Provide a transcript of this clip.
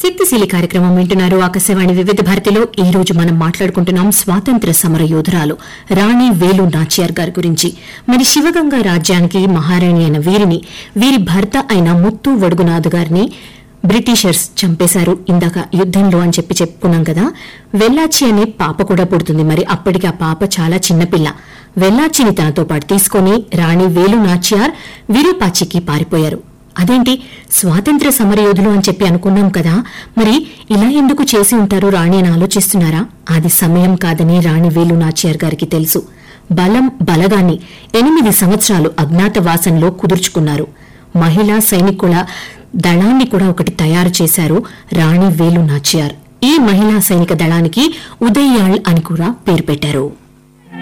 శక్తిశీలి కార్యక్రమం వింటున్నారు ఆకాశవాణి వివిధ భారతిలో ఈ రోజు మనం మాట్లాడుకుంటున్నాం స్వాతంత్ర సమర యోధురాలు రాణి వేలు నాచియార్ గారి గురించి మరి శివగంగ రాజ్యానికి మహారాణి అయిన వీరిని వీరి భర్త అయిన ముత్తు వడుగునాథ్ గారిని బ్రిటిషర్స్ చంపేశారు ఇందాక యుద్దంలో అని చెప్పి చెప్పుకున్నాం కదా వెల్లాచి అనే పాప కూడా పుడుతుంది మరి అప్పటికి ఆ పాప చాలా చిన్నపిల్ల వెల్లాచిని తనతో పాటు తీసుకుని రాణి వేలు నాచియార్ విరూపాచికి పారిపోయారు అదేంటి స్వాతంత్ర సమరయోధులు అని చెప్పి అనుకున్నాం కదా మరి ఇలా ఎందుకు చేసి ఉంటారు రాణి అని ఆలోచిస్తున్నారా అది సమయం కాదని రాణి వేలు నాచియార్ గారికి తెలుసు బలం బలగాన్ని ఎనిమిది సంవత్సరాలు అజ్ఞాతవాసంలో కుదుర్చుకున్నారు మహిళా సైనికుల దళాన్ని కూడా ఒకటి తయారు చేశారు రాణి వేలు నాచియార్ ఈ మహిళా సైనిక దళానికి ఉదయ్యాళ్ అని కూడా పేరు పెట్టారు